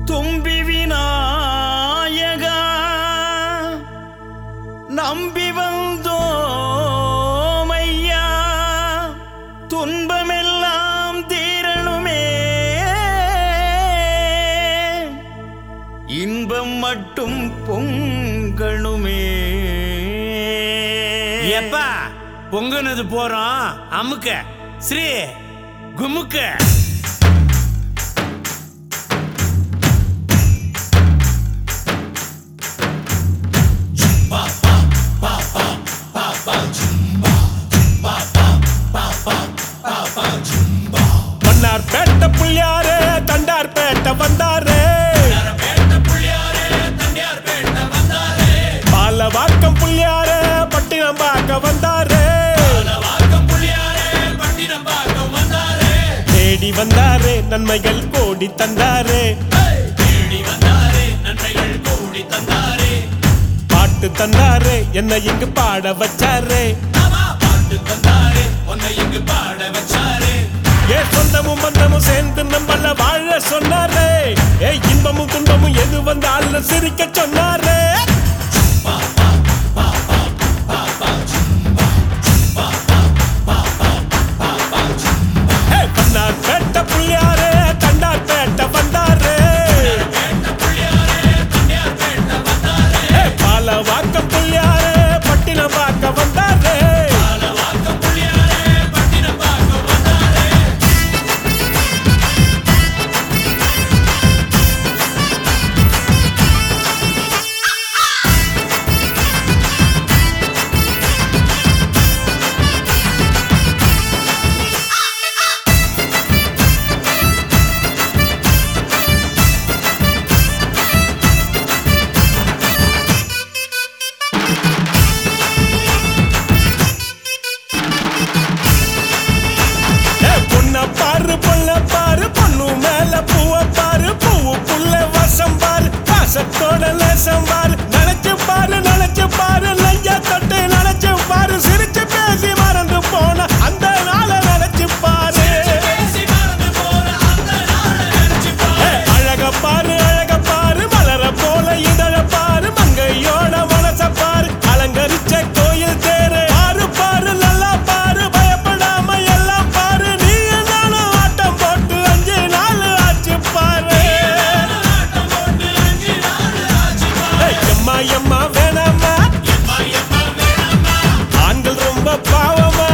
தும்பி விநாயகா நம்பி வந்தோமையா துன்பமெல்லாம் தீரணுமே இன்பம் மட்டும் பொங்கணுமே எப்பா பொங்குனது போறோம் அமுக்க ஸ்ரீ குமுக்க மன்னார் பேட்ட புள்ளியாரே தண்டார் பேட்ட வந்தாரே பாலவாக்கம் புள்ளியாரே பட்டினம் பார்க்க வந்தாரே தேடி வந்தாரே நன்மைகள் கோடி தந்தாரே பாட்டு தந்தாரே என்னை இங்கு பாட வச்சாரே ஏ சொந்தமும் பந்தமும் சேர்ந்து நம்மள வாழ சொன்னாரே ஏ இன்பமும் துன்பமும் எது வந்தாலும் சிரிக்க சொன்னாரே ஏ, பண்ணார் பேட்ட புள்ளியாரே தண்டார் பேட்ட வந்தாரே ஏ, பாலவாக்கம் புள்ளியாரே பட்டினம் பார்க்க வந்தாரே ஏ, பொண்ண பாரு பொண்ண பாரு பொண்ணு மேல பூவ பாரு பூவு புள்ள வசம் பாரு வாசத்தோட லேசம் பாரு நினைச்சு பாரு நினைச்சு பாரு நெஞ்ச தொட்டு நினைச்சு பாரு சிரிச்சு பேசி மறந்து போன அந்த நாளை நினைச்சு பாரு ஏ, அழக பாரு அழக பாரு மலர போல இதழ பாரு மங்கையோட மனச பாரு அலங்கரிச்ச கோயில் தேரு பாரு பாரு நல்லா பாரு பயப்படாம எல்லாம் பாரு நீ நானும் ஆட்டம் போட்டு அஞ்சு நாள் ஆச்சு பாரு ஏய், எம்மா எம்மா வேணாமா ஆண்கள் ரொம்ப பாவமா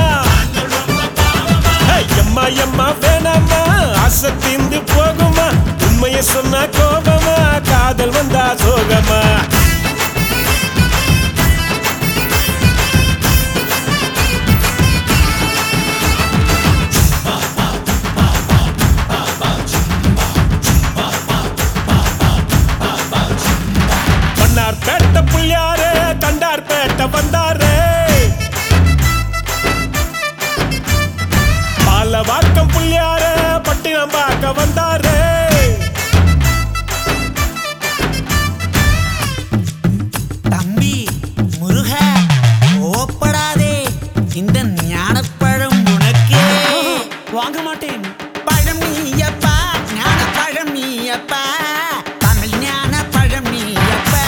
ஏய், எம்மா எம்மா வேணாமா ஆசை தீந்து போகுமா உண்மையை சொன்னா கோபமா காதல் வந்தா சோகமா மன்னார் பேட்ட புள்ளியாரே தண்டார் பேட்ட வந்தாரே பாலவாக்கம் புள்ளியாரே பட்டினம் பார்க்க வந்தாரே தம்பி முருக ஓப்படாதே இந்த ஞானப்பழம் உனக்கே வாங்க மாட்டேன் பழம் நீயப்பா ஞானப்பழம் நீயப்பா தமிழ் ஞானப்பழம் நீயப்பா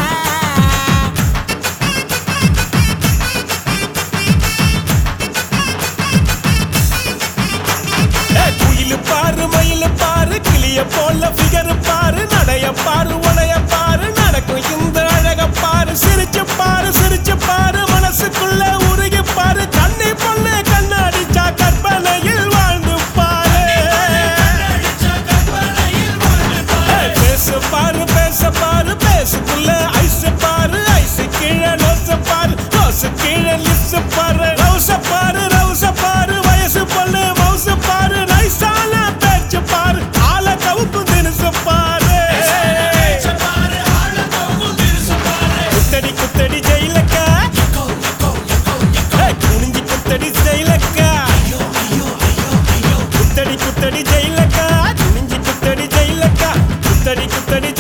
ஏ, குயிலு பாரு மயிலு பாரு கிளிய போல ஃபிகர் பாரு நடைய பாரு உடைய பாரு நடக்கும் இந்த அழக பாரு சிரிச்சு பாரு சிரிச்சு பாரு மனசுக்குள்ள உருகி பாரு கண்ணி பொண்ணு கண்ணாடிச்சா கற்பனையில் வாழ்ந்து பாரு ஏய், பேசு பாரு பேச பாரு பேசுக்குள்ள ஐஸ் பாரு ஐஸ் கீழே நோசு பாரு நோசு கீழே லிப்ஸ் பாரு ரவுச பாரு ரவுச பாரு வயசு பொண்ணு மவுசு பாரு நைசான பேச்சு பாரு ஆள கவுப்பு தினுசு பாரு குத்தடி குத்தடி ஜெயிலக்கா ஏய், குனிஞ்சி குத்தடி ஜெயிலக்கா குத்தடி குத்தடி ஜெயிலக்கா குனிஞ்சி குத்தடி ஜெயிலக்கா குத்தடி குத்தடி